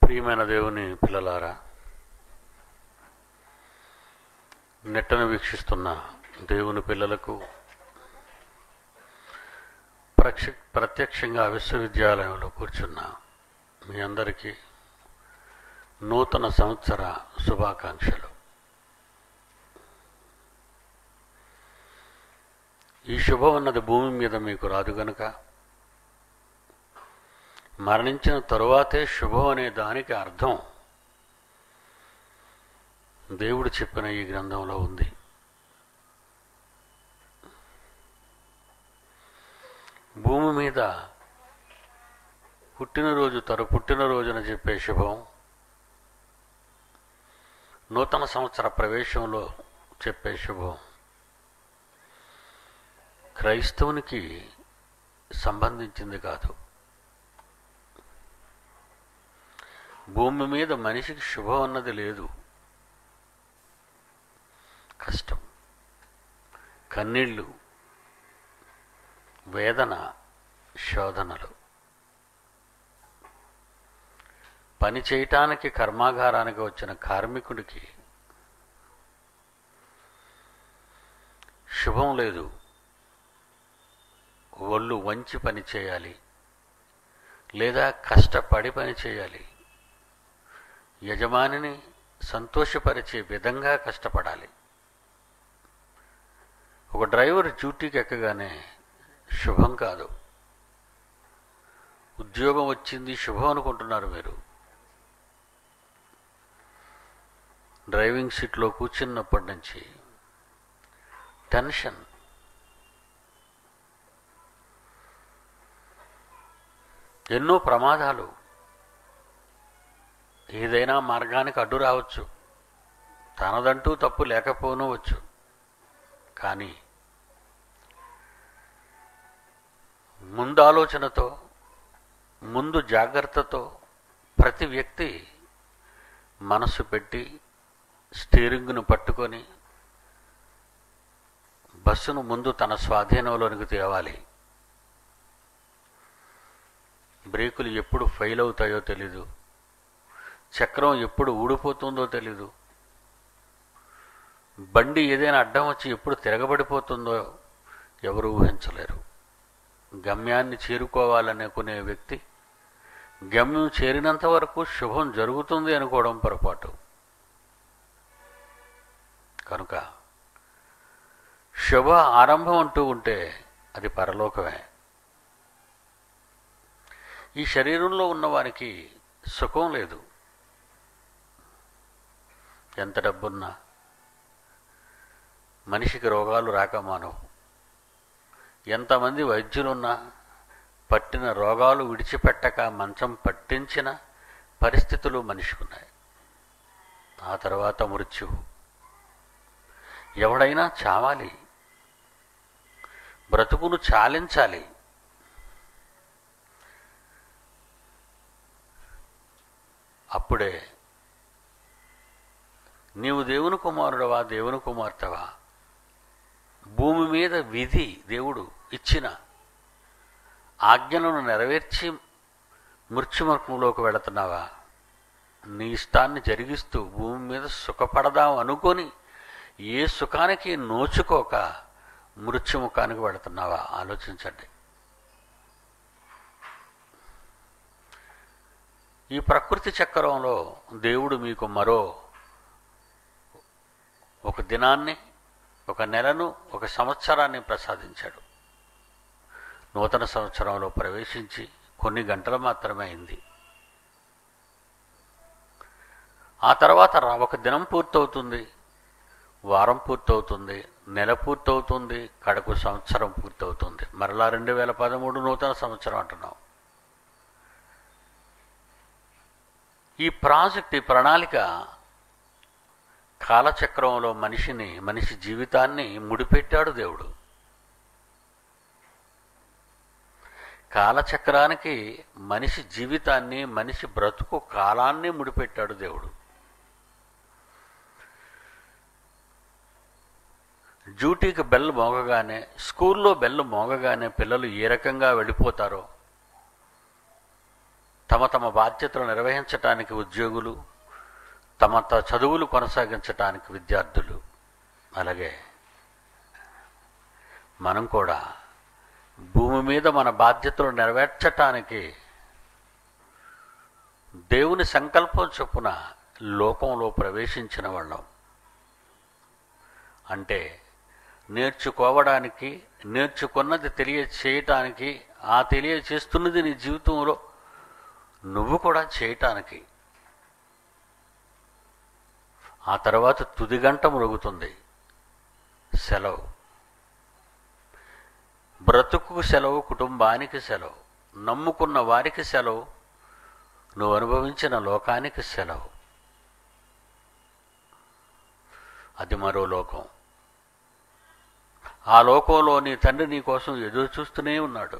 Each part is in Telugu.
ప్రియమైన దేవుని పిల్లలారా నెట్టను వీక్షిస్తున్న దేవుని పిల్లలకు ప్రక్ష ప్రత్యక్షంగా విశ్వవిద్యాలయంలో కూర్చున్న మీ అందరికీ నూతన సంవత్సర శుభాకాంక్షలు ఈ శుభం అన్నది భూమి మీద మీకు రాదు గనుక మరణించిన తరువాతే శుభం అనే దానికి అర్థం దేవుడు చెప్పిన ఈ గ్రంథంలో ఉంది భూమి మీద పుట్టినరోజు తరు పుట్టినరోజున చెప్పే శుభం నూతన సంవత్సర ప్రవేశంలో చెప్పే శుభం క్రైస్తవునికి సంబంధించింది కాదు భూమి మీద మనిషికి శుభం అన్నది లేదు కష్టం కన్నీళ్ళు వేదన శోధనలు పని చేయటానికి కర్మాగారానికి వచ్చిన కార్మికుడికి శుభం లేదు ఒళ్ళు వంచి పని చేయాలి లేదా కష్టపడి పని చేయాలి యజమానిని సంతోషపరిచే విధంగా కష్టపడాలి ఒక డ్రైవర్ డ్యూటీకి ఎక్కగానే శుభం కాదు ఉద్యోగం వచ్చింది శుభం అనుకుంటున్నారు మీరు డ్రైవింగ్ సీట్లో కూర్చున్నప్పటి నుంచి టెన్షన్ ఎన్నో ప్రమాదాలు ఏదైనా మార్గానికి అడ్డు రావచ్చు తనదంటూ తప్పు లేకపోనవచ్చు కానీ ముందు ఆలోచనతో ముందు జాగ్రత్తతో ప్రతి వ్యక్తి మనసు పెట్టి స్టీరింగ్ను పట్టుకొని బస్సును ముందు తన స్వాధీనంలోనికి తేవాలి బ్రేకులు ఎప్పుడు ఫెయిల్ అవుతాయో తెలీదు చక్రం ఎప్పుడు ఊడిపోతుందో తెలీదు బండి ఏదైనా అడ్డం వచ్చి ఎప్పుడు తిరగబడిపోతుందో ఎవరు ఊహించలేరు గమ్యాన్ని చేరుకోవాలనుకునే వ్యక్తి గమ్యం చేరినంత వరకు శుభం జరుగుతుంది అనుకోవడం పొరపాటు కనుక శుభ ఆరంభం అంటూ ఉంటే అది పరలోకమే ఈ శరీరంలో ఉన్నవానికి సుఖం లేదు ఎంత డబ్బున్నా మనిషికి రోగాలు రాకమానవు ఎంతమంది వైద్యులున్నా పట్టిన రోగాలు విడిచిపెట్టక మంచం పట్టించిన పరిస్థితులు మనిషికున్నాయి ఆ తర్వాత మృత్యువు ఎవడైనా చావాలి బ్రతుకును చాలించాలి అప్పుడే నీవు దేవుని కుమారుడవా దేవుని కుమార్తెవా భూమి మీద విధి దేవుడు ఇచ్చిన ఆజ్ఞలను నెరవేర్చి మృత్యుమర్గంలోకి వెళుతున్నావా నీ ఇష్టాన్ని జరిగిస్తూ భూమి మీద సుఖపడదాం అనుకొని ఏ సుఖానికి నోచుకోక మృత్యుముఖానికి వెళుతున్నావా ఆలోచించండి ఈ ప్రకృతి చక్రంలో దేవుడు మీకు మరో ఒక దినాన్ని ఒక నెలను ఒక సంవత్సరాన్ని ప్రసాదించాడు నూతన సంవత్సరంలో ప్రవేశించి కొన్ని గంటలు మాత్రమే అయింది ఆ తర్వాత రా- ఒక దినం పూర్తవుతుంది వారం పూర్తవుతుంది నెల పూర్తవుతుంది కడకు సంవత్సరం పూర్తవుతుంది మరలా రెండు వేల పదమూడు నూతన సంవత్సరం అంటున్నాం ఈ ప్రాజెక్ట్ ఈ ప్రణాళిక కాలచక్రంలో మనిషిని మనిషి జీవితాన్ని ముడిపెట్టాడు దేవుడు కాలచక్రానికి మనిషి జీవితాన్ని మనిషి బ్రతుకు కాలాన్ని ముడిపెట్టాడు దేవుడు డ్యూటీకి బెల్ మోగగానే స్కూల్లో బెల్ మోగగానే పిల్లలు ఏ రకంగా వెళ్ళిపోతారో తమ తమ బాధ్యతలు నిర్వహించటానికి ఉద్యోగులు తమ త చదువులు కొనసాగించటానికి విద్యార్థులు అలాగే మనం కూడా భూమి మీద మన బాధ్యతలు నెరవేర్చటానికి దేవుని సంకల్పం చొప్పున లోకంలో ప్రవేశించిన వాళ్ళం అంటే నేర్చుకోవడానికి నేర్చుకున్నది తెలియచేయటానికి ఆ తెలియచేస్తున్నది నీ జీవితంలో నువ్వు కూడా చేయటానికి ఆ తర్వాత తుది గంట మరుగుతుంది సెలవు బ్రతుకు సెలవు కుటుంబానికి సెలవు నమ్ముకున్న వారికి సెలవు నువ్వు అనుభవించిన లోకానికి సెలవు అది మరో లోకం ఆ లోకంలో నీ తండ్రి నీ కోసం ఎదురు చూస్తూనే ఉన్నాడు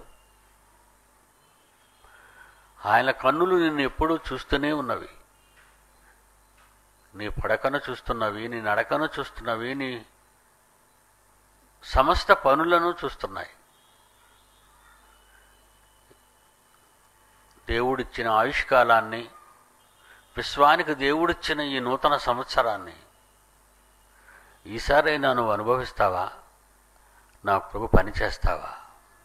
ఆయన కన్నులు నిన్ను ఎప్పుడూ చూస్తూనే ఉన్నవి నీ పడకను చూస్తున్నవి నీ నడకను చూస్తున్నవి నీ సమస్త పనులను చూస్తున్నాయి దేవుడిచ్చిన ఆయుష్కాలాన్ని విశ్వానికి దేవుడిచ్చిన ఈ నూతన సంవత్సరాన్ని ఈసారైనా నువ్వు అనుభవిస్తావా నా ప్రభు పని చేస్తావా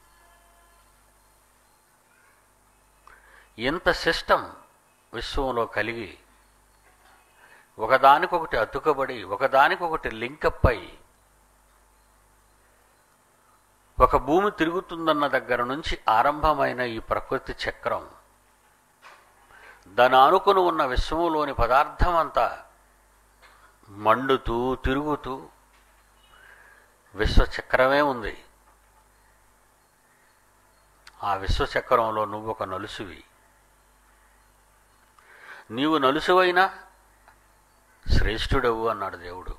ఇంత సిస్టమ్ విశ్వంలో కలిగి ఒకదానికొకటి అతుకబడి ఒకదానికొకటి లింకప్ అయి ఒక భూమి తిరుగుతుందన్న దగ్గర నుంచి ఆరంభమైన ఈ ప్రకృతి చక్రం దాని ఆనుకుని ఉన్న విశ్వంలోని పదార్థం అంతా మండుతూ తిరుగుతూ విశ్వచక్రమే ఉంది ఆ విశ్వచక్రంలో నువ్వు ఒక నలుసువి నీవు నలుసువైనా శ్రేష్ఠుడవు అన్నాడు దేవుడు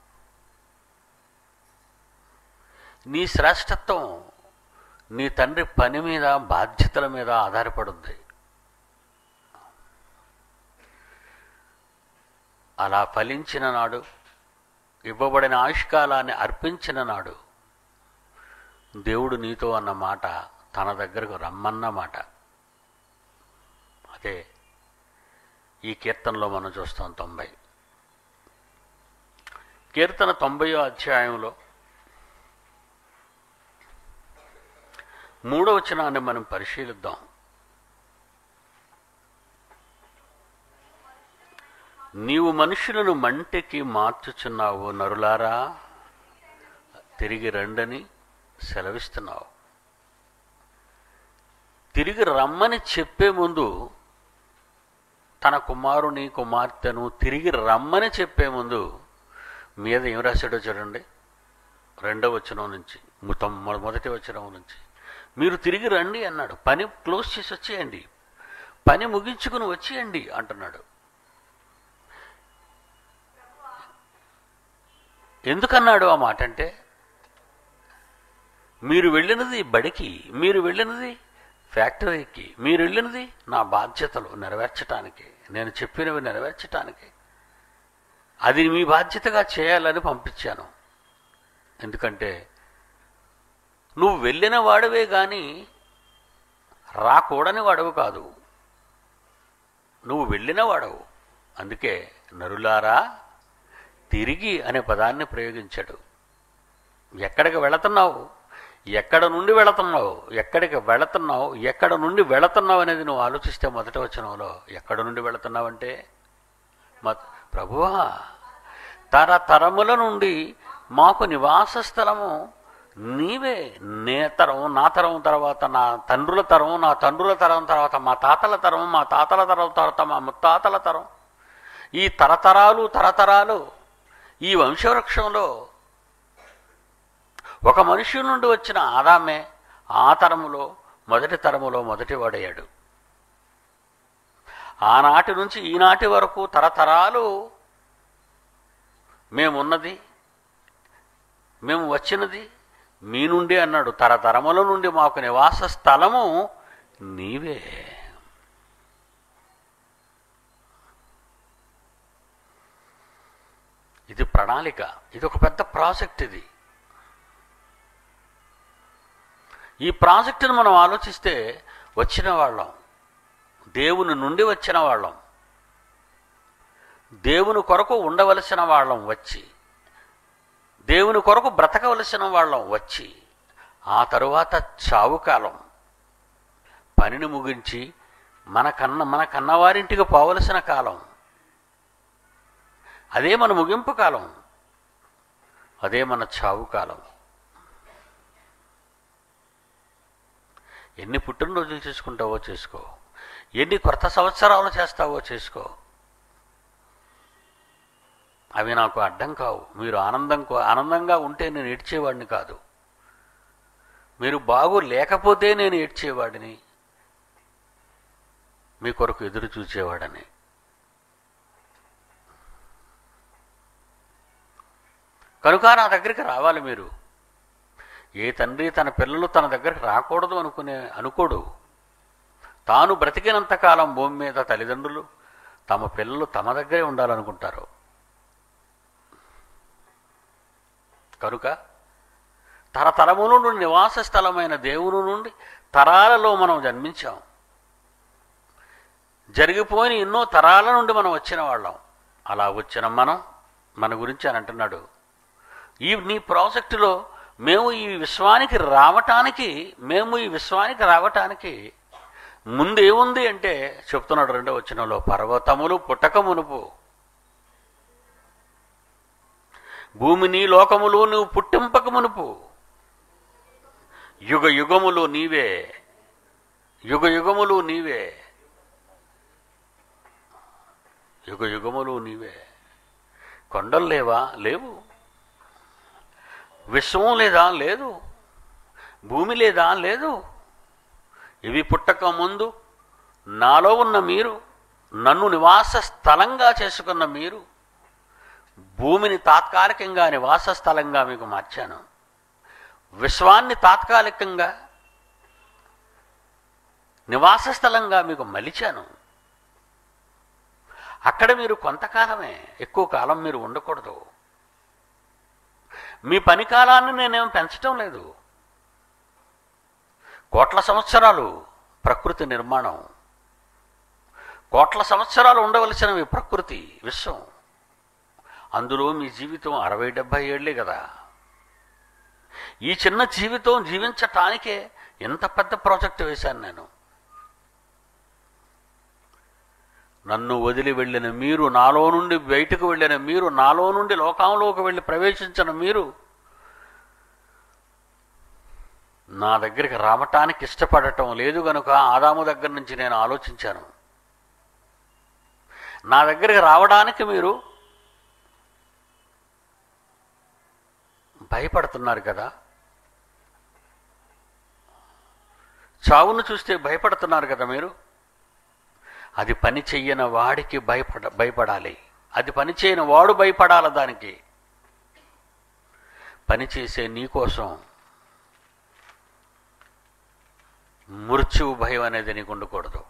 నీ శ్రేష్టత్వం నీ తండ్రి పని మీద బాధ్యతల మీద ఆధారపడుంది అలా ఫలించిన నాడు ఇవ్వబడిన ఆయుష్కాలాన్ని అర్పించిన నాడు దేవుడు నీతో అన్న మాట తన దగ్గరకు రమ్మన్న మాట అదే ఈ కీర్తనలో మనం చూస్తాం తొంభై కీర్తన తొంభయో అధ్యాయంలో మూడవ వచనాన్ని మనం పరిశీలిద్దాం నీవు మనుషులను మంటికి మార్చుచున్నావు నరులారా తిరిగి రండని సెలవిస్తున్నావు తిరిగి రమ్మని చెప్పే ముందు తన కుమారుని కుమార్తెను తిరిగి రమ్మని చెప్పే ముందు మీద ఏం రాశాడో చూడండి రెండవ వచనం నుంచి మొత్తం మొదటి వచనం నుంచి మీరు తిరిగి రండి అన్నాడు పని క్లోజ్ చేసి వచ్చేయండి పని ముగించుకుని వచ్చేయండి అంటున్నాడు ఎందుకన్నాడు ఆ మాట అంటే మీరు వెళ్ళినది బడికి మీరు వెళ్ళినది ఫ్యాక్టరీకి మీరు వెళ్ళినది నా బాధ్యతలు నెరవేర్చటానికి నేను చెప్పినవి నెరవేర్చటానికి అది మీ బాధ్యతగా చేయాలని పంపించాను ఎందుకంటే నువ్వు వెళ్ళిన వాడవే కానీ రాకూడని వాడవు కాదు నువ్వు వెళ్ళిన వాడవు అందుకే నరులారా తిరిగి అనే పదాన్ని ప్రయోగించాడు ఎక్కడికి వెళుతున్నావు ఎక్కడ నుండి వెళుతున్నావు ఎక్కడికి వెళుతున్నావు ఎక్కడ నుండి వెళుతున్నావు అనేది నువ్వు ఆలోచిస్తే మొదట వచనంలో ఎక్కడ నుండి వెళుతున్నావంటే మ ప్రభువా తరతరముల నుండి మాకు నివాస స్థలము నీవే నే తరం నా తరం తర్వాత నా తండ్రుల తరం నా తండ్రుల తరం తర్వాత మా తాతల తరం మా తాతల తరం తర్వాత మా ముత్తాతల తరం ఈ తరతరాలు తరతరాలు ఈ వంశవృక్షంలో ఒక మనిషి నుండి వచ్చిన ఆదామే ఆ తరములో మొదటి తరములో మొదటి వాడయ్యాడు ఆనాటి నుంచి ఈనాటి వరకు తరతరాలు మేమున్నది మేము వచ్చినది మీ నుండి అన్నాడు తరతరముల నుండి మాకు నివాస స్థలము నీవే ఇది ప్రణాళిక ఇది ఒక పెద్ద ప్రాజెక్ట్ ఇది ఈ ప్రాజెక్టును మనం ఆలోచిస్తే వచ్చిన వాళ్ళం దేవుని నుండి వచ్చిన వాళ్ళం దేవుని కొరకు ఉండవలసిన వాళ్ళం వచ్చి దేవుని కొరకు బ్రతకవలసిన వాళ్ళం వచ్చి ఆ తరువాత చావు కాలం పనిని ముగించి మన కన్న మన కన్నవారింటికి పోవలసిన కాలం అదే మన ముగింపు కాలం అదే మన చావు కాలం ఎన్ని పుట్టినరోజులు చేసుకుంటావో చేసుకో ఎన్ని కొత్త సంవత్సరాలు చేస్తావో చేసుకో అవి నాకు అడ్డం కావు మీరు ఆనందం ఆనందంగా ఉంటే నేను ఏడ్చేవాడిని కాదు మీరు బాగు లేకపోతే నేను ఏడ్చేవాడిని మీ కొరకు ఎదురు చూచేవాడని కనుక నా దగ్గరికి రావాలి మీరు ఏ తండ్రి తన పిల్లలు తన దగ్గరికి రాకూడదు అనుకునే అనుకోడు తాను బ్రతికినంతకాలం భూమి మీద తల్లిదండ్రులు తమ పిల్లలు తమ దగ్గరే ఉండాలనుకుంటారు కనుక తరతరముల నుండి నివాస స్థలమైన దేవుని నుండి తరాలలో మనం జన్మించాం జరిగిపోయిన ఎన్నో తరాల నుండి మనం వచ్చిన వాళ్ళం అలా వచ్చిన మనం మన గురించి అని అంటున్నాడు ఈ నీ ప్రాజెక్టులో మేము ఈ విశ్వానికి రావటానికి మేము ఈ విశ్వానికి రావటానికి ముందేముంది అంటే చెప్తున్నాడు రెండో వచనంలో పర్వతములు పుట్టక మునుపు భూమిని లోకములు నువ్వు పుట్టింపక మునుపు యుగ యుగములు నీవే యుగ యుగములు నీవే యుగ యుగములు నీవే కొండలు లేవా లేవు విశ్వం లేదా లేదు భూమి లేదా లేదు ఇవి పుట్టక ముందు నాలో ఉన్న మీరు నన్ను నివాస స్థలంగా చేసుకున్న మీరు భూమిని తాత్కాలికంగా నివాస స్థలంగా మీకు మార్చాను విశ్వాన్ని తాత్కాలికంగా నివాస స్థలంగా మీకు మలిచాను అక్కడ మీరు కొంతకాలమే ఎక్కువ కాలం మీరు ఉండకూడదు మీ పని కాలాన్ని నేనేం పెంచటం లేదు కోట్ల సంవత్సరాలు ప్రకృతి నిర్మాణం కోట్ల సంవత్సరాలు ఉండవలసినవి ప్రకృతి విశ్వం అందులో మీ జీవితం అరవై డెబ్భై ఏళ్ళే కదా ఈ చిన్న జీవితం జీవించటానికే ఎంత పెద్ద ప్రాజెక్ట్ వేశాను నేను నన్ను వదిలి వెళ్ళిన మీరు నాలో నుండి బయటకు వెళ్ళిన మీరు నాలో నుండి లోకంలోకి వెళ్ళి ప్రవేశించిన మీరు నా దగ్గరికి రావటానికి ఇష్టపడటం లేదు గనుక ఆదాము దగ్గర నుంచి నేను ఆలోచించాను నా దగ్గరికి రావడానికి మీరు భయపడుతున్నారు కదా చావును చూస్తే భయపడుతున్నారు కదా మీరు అది పని చెయ్యని వాడికి భయపడ భయపడాలి అది పని చేయని వాడు భయపడాలి దానికి పని చేసే నీకోసం మృత్యువు భయం అనేది నీకు ఉండకూడదు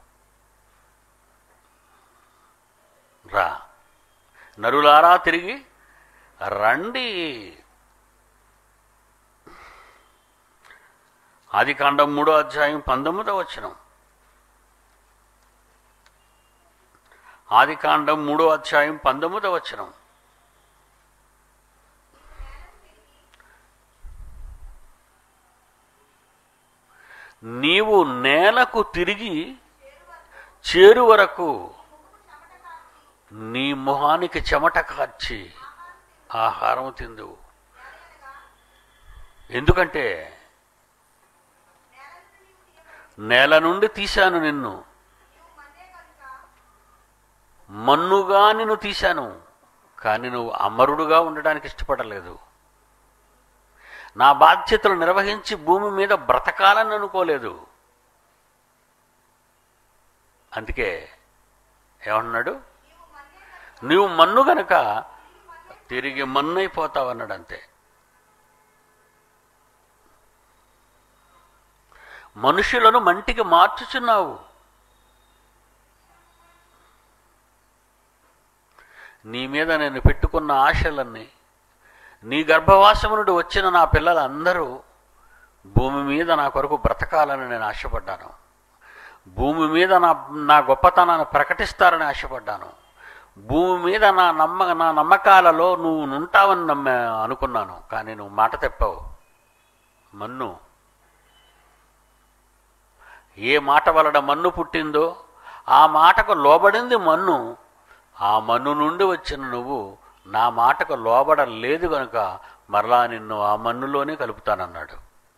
రా నరులారా తిరిగి రండి ఆది కాండం మూడో అధ్యాయం పంతొమ్మిదో వచనం ఆది కాండం మూడో అధ్యాయం పంతొమ్మిదో వచనం నీవు నేలకు తిరిగి చేరు వరకు నీ మొహానికి చెమట కార్చి ఆహారం తిందువు ఎందుకంటే నేల నుండి తీశాను నిన్ను మన్నుగా నిన్ను తీశాను కానీ నువ్వు అమరుడుగా ఉండడానికి ఇష్టపడలేదు నా బాధ్యతలు నిర్వహించి భూమి మీద బ్రతకాలని అనుకోలేదు అందుకే ఏమన్నాడు నీవు మన్ను గనక తిరిగి మన్నైపోతావు అన్నాడు అంతే మనుషులను మంటికి మార్చుచున్నావు నీ మీద నేను పెట్టుకున్న ఆశలన్నీ నీ గర్భవాసము నుండి వచ్చిన నా పిల్లలందరూ భూమి మీద నా కొరకు బ్రతకాలని నేను ఆశపడ్డాను భూమి మీద నా నా గొప్పతనాన్ని ప్రకటిస్తారని ఆశపడ్డాను భూమి మీద నా నమ్మ నా నమ్మకాలలో నువ్వు ఉంటావని నమ్మ అనుకున్నాను కానీ నువ్వు మాట తెప్పావు మన్ను ఏ మాట వలన మన్ను పుట్టిందో ఆ మాటకు లోబడింది మన్ను ఆ మన్ను నుండి వచ్చిన నువ్వు నా మాటకు లోబడలేదు గనుక మరలా నిన్ను ఆ మన్నులోనే కలుపుతానన్నాడు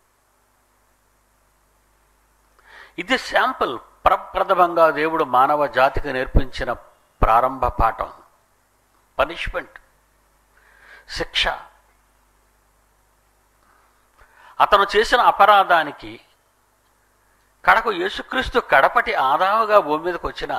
ఇది శాంపుల్ ప్రప్రథమంగా దేవుడు మానవ జాతికి నేర్పించిన ప్రారంభ పాఠం పనిష్మెంట్ శిక్ష అతను చేసిన అపరాధానికి కడకు యేసుక్రీస్తు కడపటి ఆదాముగా భూమి మీదకి వచ్చిన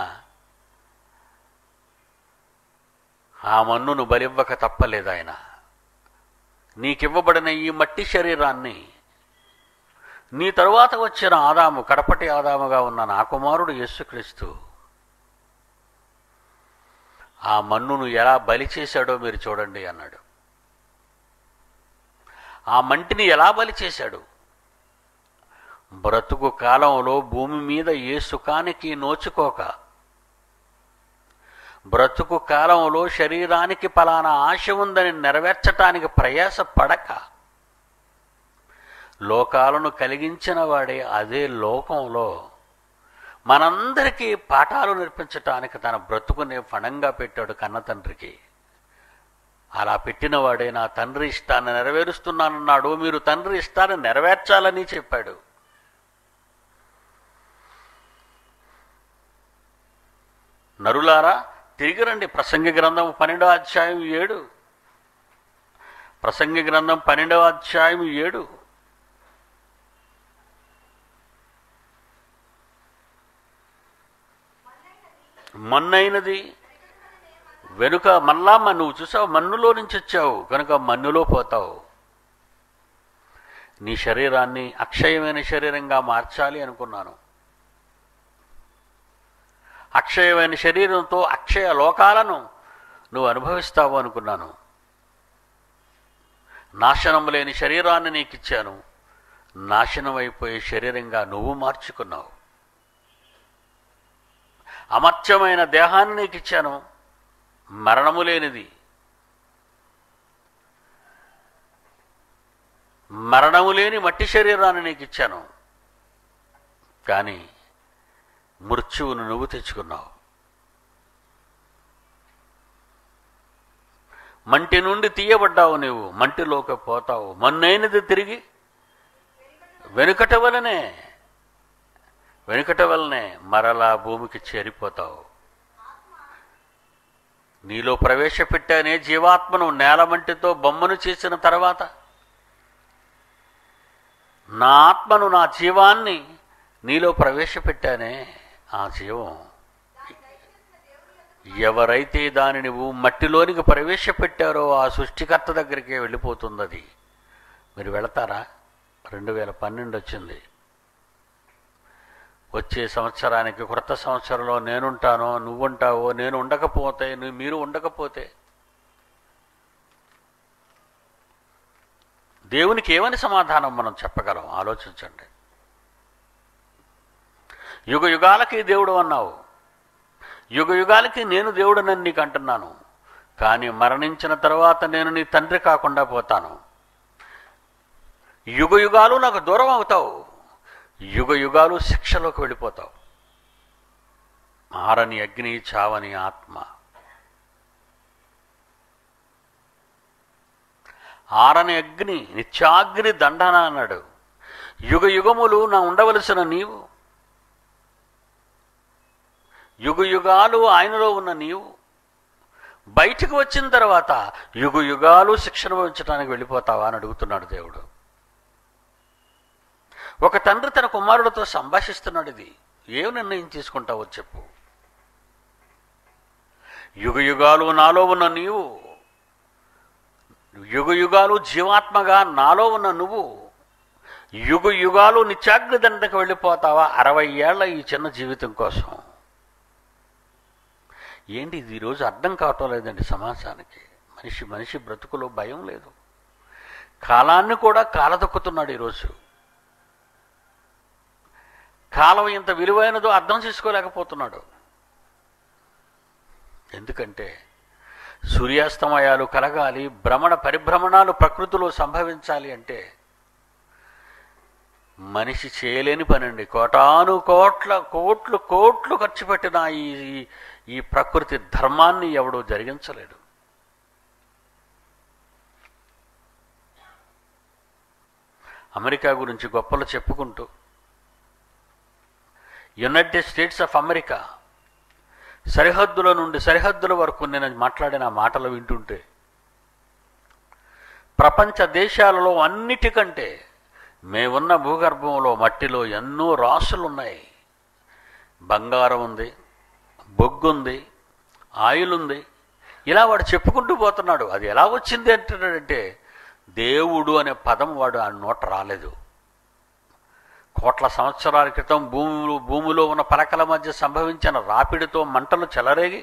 ఆ మన్నును బలివ్వక తప్పలేదు ఆయన నీకివ్వబడిన ఈ మట్టి శరీరాన్ని నీ తరువాత వచ్చిన ఆదాము కడపటి ఆదాముగా ఉన్న నా కుమారుడు యేసుక్రీస్తు ఆ మన్నును ఎలా బలి చేశాడో మీరు చూడండి అన్నాడు ఆ మంటిని ఎలా బలి చేశాడు బ్రతుకు కాలంలో భూమి మీద ఏ సుఖానికి నోచుకోక బ్రతుకు కాలంలో శరీరానికి పలానా ఆశ ఉందని నెరవేర్చటానికి ప్రయాస పడక లోకాలను కలిగించిన వాడే అదే లోకంలో మనందరికీ పాఠాలు నేర్పించటానికి తన బ్రతుకునే ఫణంగా పెట్టాడు కన్న తండ్రికి అలా పెట్టినవాడే నా తండ్రి ఇష్టాన్ని నెరవేరుస్తున్నానన్నాడు మీరు తండ్రి ఇష్టాన్ని నెరవేర్చాలని చెప్పాడు నరులారా తిరిగి రండి ప్రసంగి గ్రంథం పన్నెండవ అధ్యాయం ఏడు ప్రసంగి గ్రంథం పన్నెండవ అధ్యాయం ఏడు మన్నైనది వెనుక మళ్ళా మ- నువ్వు చూసావు మన్నులో నుంచి వచ్చావు కనుక మన్నులో పోతావు నీ శరీరాన్ని అక్షయమైన శరీరంగా మార్చాలి అనుకున్నాను అక్షయమైన శరీరంతో అక్షయ లోకాలను నువ్వు అనుభవిస్తావు అనుకున్నాను నాశనం లేని శరీరాన్ని నీకు ఇచ్చాను నాశనం అయిపోయే శరీరంగా నువ్వు మార్చుకున్నావు అమర్త్యమైన దేహాన్ని నీకు ఇచ్చాను మరణము లేనిది మరణము లేని మట్టి శరీరాన్ని నీకు ఇచ్చాను కానీ మృత్యువును నువ్వు తెచ్చుకున్నావు మంటి నుండి తీయబడ్డావు నీవు మంటిలోకి పోతావు మన్నైనది తిరిగి వెనుకట వలనే వెనుకట వలనే మరలా భూమికి చేరిపోతావు నీలో ప్రవేశపెట్టానే జీవాత్మను నేలమంటితో బొమ్మను చేసిన తర్వాత నా ఆత్మను నా జీవాన్ని నీలో ప్రవేశపెట్టానే ఆ జీవం ఎవరైతే దానిని నువ్వు మట్టిలోనికి ప్రవేశపెట్టారో ఆ సృష్టికర్త దగ్గరికే వెళ్ళిపోతుంది అది మీరు వెళతారా రెండు వేల పన్నెండు వచ్చింది వచ్చే సంవత్సరానికి క్రొత్త సంవత్సరంలో నేనుంటానో నువ్వుంటావో నేను ఉండకపోతే నువ్వు మీరు ఉండకపోతే దేవునికి ఏమని సమాధానం మనం చెప్పగలం ఆలోచించండి యుగ యుగాలకి దేవుడు అన్నావు యుగ యుగాలకి నేను దేవుడనని నీకు అంటున్నాను కానీ మరణించిన తర్వాత నేను నీ తండ్రి కాకుండా పోతాను యుగ యుగాలు నాకు దూరం అవుతావు యుగ యుగాలు శిక్షలోకి వెళ్ళిపోతావు ఆరని అగ్ని చావని ఆత్మ ఆరని అగ్ని నిత్యాగ్ని దండన అన్నాడు యుగ యుగములు నా ఉండవలసిన నీవు యుగ యుగాలు ఆయనలో ఉన్న నీవు బయటికి వచ్చిన తర్వాత యుగ యుగాలు శిక్షణ వహించడానికి వెళ్ళిపోతావా అని అడుగుతున్నాడు దేవుడు ఒక తండ్రి తన కుమారుడితో సంభాషిస్తున్నాడు ఇది ఏం నిర్ణయం తీసుకుంటావో చెప్పు యుగ యుగాలు నాలో ఉన్న నీవు యుగ యుగాలు జీవాత్మగా నాలో ఉన్న నువ్వు యుగ యుగాలు నిత్యాగ్ని దండకు వెళ్ళిపోతావా అరవై ఏళ్ల ఈ చిన్న జీవితం కోసం ఏంటి ఇది ఈరోజు అర్థం కావటం లేదండి సమాజానికి మనిషి మనిషి బ్రతుకులో భయం లేదు కాలాన్ని కూడా కాలదొక్కుతున్నాడు ఈరోజు కాలం ఇంత విలువైనదో అర్థం చేసుకోలేకపోతున్నాడు ఎందుకంటే సూర్యాస్తమయాలు కలగాలి భ్రమణ పరిభ్రమణాలు ప్రకృతిలో సంభవించాలి అంటే మనిషి చేయలేని పనండి కోటాను కోట్ల కోట్లు కోట్లు ఖర్చు పెట్టిన ఈ ఈ- ఈ ప్రకృతి ధర్మాన్ని ఎవడూ జరిగించలేడు అమెరికా గురించి గొప్పలు చెప్పుకుంటూ యునైటెడ్ స్టేట్స్ ఆఫ్ అమెరికా సరిహద్దుల నుండి సరిహద్దుల వరకు నేను మాట్లాడిన ఆ మాటలు వింటుంటే ప్రపంచ దేశాలలో అన్నిటికంటే మేమున్న భూగర్భంలో మట్టిలో ఎన్నో రాసులు ఉన్నాయి బంగారం ఉంది బొగ్గు ఉంది ఆయిల్ ఉంది ఇలా వాడు చెప్పుకుంటూ పోతున్నాడు అది ఎలా వచ్చింది అంటున్నాడంటే దేవుడు అనే పదం వాడు ఆ నోట రాలేదు కోట్ల సంవత్సరాల క్రితం భూమిలో భూమిలో ఉన్న పలకల మధ్య సంభవించిన రాపిడితో మంటలు చెలరేగి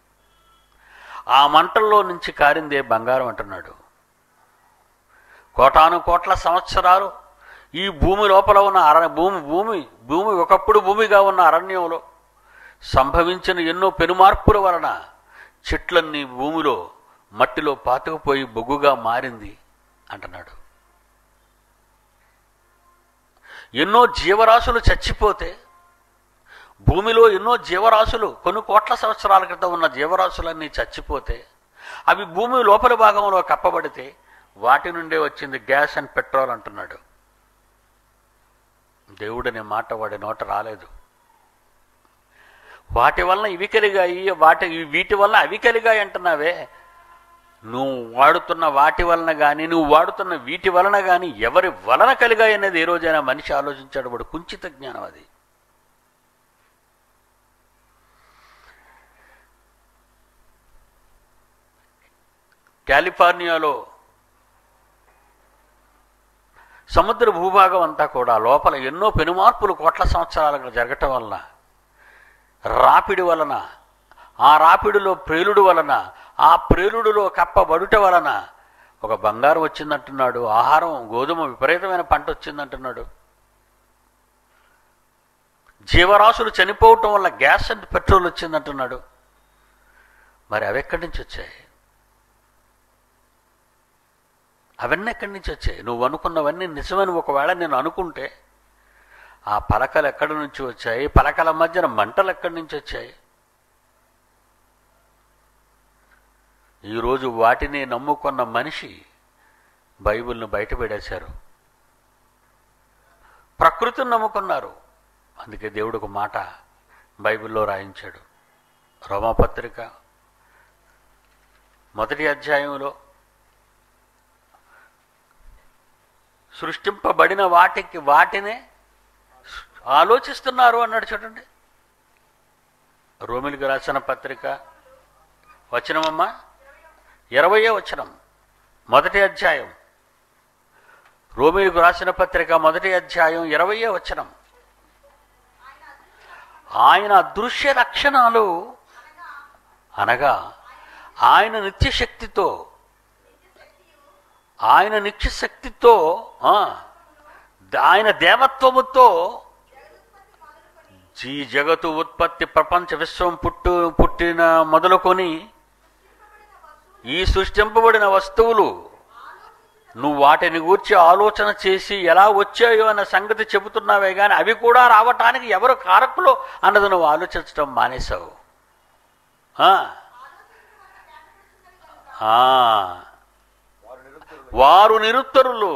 ఆ మంటల్లో నుంచి కారిందే బంగారం అంటున్నాడు కోటాను కోట్ల సంవత్సరాలు ఈ భూమి లోపల ఉన్న అర భూమి భూమి భూమి ఒకప్పుడు భూమిగా ఉన్న అరణ్యంలో సంభవించిన ఎన్నో పెనుమార్పుల వలన చెట్లన్నీ భూమిలో మట్టిలో పాతుకుపోయి బొగ్గుగా మారింది అంటున్నాడు ఎన్నో జీవరాశులు చచ్చిపోతే భూమిలో ఎన్నో జీవరాశులు కొన్ని కోట్ల సంవత్సరాల క్రితం ఉన్న జీవరాశులన్నీ చచ్చిపోతే అవి భూమి లోపలి భాగంలో కప్పబడితే వాటి నుండే వచ్చింది గ్యాస్ అండ్ పెట్రోల్ అంటున్నాడు దేవుడనే మాట వాడి నోట రాలేదు వాటి వలన ఇవి కలిగాయి వాటి వీటి వలన అవి కలిగాయి అంటున్నావే నువ్వు వాడుతున్న వాటి వలన కానీ నువ్వు వాడుతున్న వీటి వలన కానీ ఎవరి వలన కలిగాయి అనేది ఏ రోజైనా మనిషి ఆలోచించాడు వాడు కుంచిత జ్ఞానం అది కాలిఫోర్నియాలో సముద్ర భూభాగం అంతా కూడా లోపల ఎన్నో పెనుమార్పులు కోట్ల సంవత్సరాలుగా జరగటం వలన రాపిడి వలన ఆ రాపిడిలో ప్రేలుడు వలన ఆ ప్రేలుడులో కప్పబడుట వలన ఒక బంగారం వచ్చిందంటున్నాడు ఆహారం గోధుమ విపరీతమైన పంట వచ్చిందంటున్నాడు జీవరాశులు చనిపోవటం వల్ల గ్యాస్ అండ్ పెట్రోల్ వచ్చిందంటున్నాడు మరి అవి ఎక్కడి నుంచి వచ్చాయి అవన్నీ ఎక్కడి నుంచి వచ్చాయి నువ్వు అనుకున్నవన్నీ నిజమని ఒకవేళ నేను అనుకుంటే ఆ పలకలు ఎక్కడి నుంచి వచ్చాయి పలకల మధ్యన మంటలు ఎక్కడి నుంచి వచ్చాయి ఈరోజు వాటిని నమ్ముకున్న మనిషి బైబిల్ను బయటపెడేశారు ప్రకృతిని నమ్ముకున్నారు అందుకే దేవుడు ఒక మాట బైబిల్లో రాయించాడు రోమపత్రిక మొదటి అధ్యాయంలో సృష్టింపబడిన వాటికి వాటినే ఆలోచిస్తున్నారు అన్నాడు చూడండి రోమిలికి రాసిన పత్రిక వచనమమ్మా ఇరవయో వచనం మొదటి అధ్యాయం రోమిలికి రాసిన పత్రిక మొదటి అధ్యాయం ఇరవయో వచనం ఆయన అదృశ్య లక్షణాలు అనగా ఆయన నిత్యశక్తితో ఆయన నిత్యశక్తితో ఆ, ఆయన దేవత్వముతో ఈ జగత్తు ఉత్పత్తి ప్రపంచ విశ్వం పుట్టు పుట్టిన మొదలుకొని ఈ సృష్టింపబడిన వస్తువులు నువ్వు వాటిని గూర్చి ఆలోచన చేసి ఎలా వచ్చాయో అన్న సంగతి చెబుతున్నావే కానీ అవి కూడా రావటానికి ఎవరు కారకులు అన్నది నువ్వు ఆలోచించడం మానేశావు ఆ. ఆ. వారు నిరుత్తరులు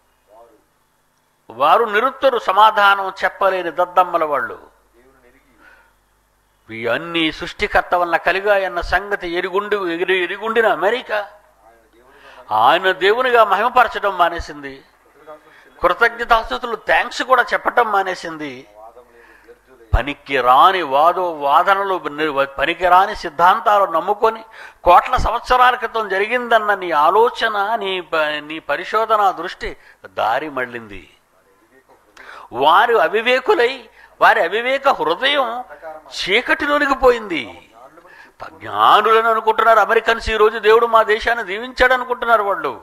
వారు నిరుత్తరు సమాధానం చెప్పలేని దద్దమ్మల వాళ్ళు ఈ అన్ని సృష్టికర్త వలన కలిగాయన్న సంగతి ఎరుగుండి ఎగిరి ఎరుగుండిన అమెరికా ఆయన దేవునిగా మహిమపరచడం మానేసింది కృతజ్ఞతాస్తుతులు థ్యాంక్స్ కూడా చెప్పటం మానేసింది పనికి రాని వాదో వాదనలు ని- పనికి రాని సిద్ధాంతాలు నమ్ముకొని కోట్ల సంవత్సరాల క్రితం జరిగిందన్న నీ ఆలోచన నీ ప- నీ పరిశోధన దృష్టి దారి మళ్ళింది వారు అవివేకులై వారి అవివేక హృదయం చీకటిలోనికి పోయింది జ్ఞానులను అనుకుంటున్నారు అమెరికన్స్ ఈ రోజు దేవుడు మా దేశాన్ని దీవించాడు అనుకుంటున్నారు వాళ్ళు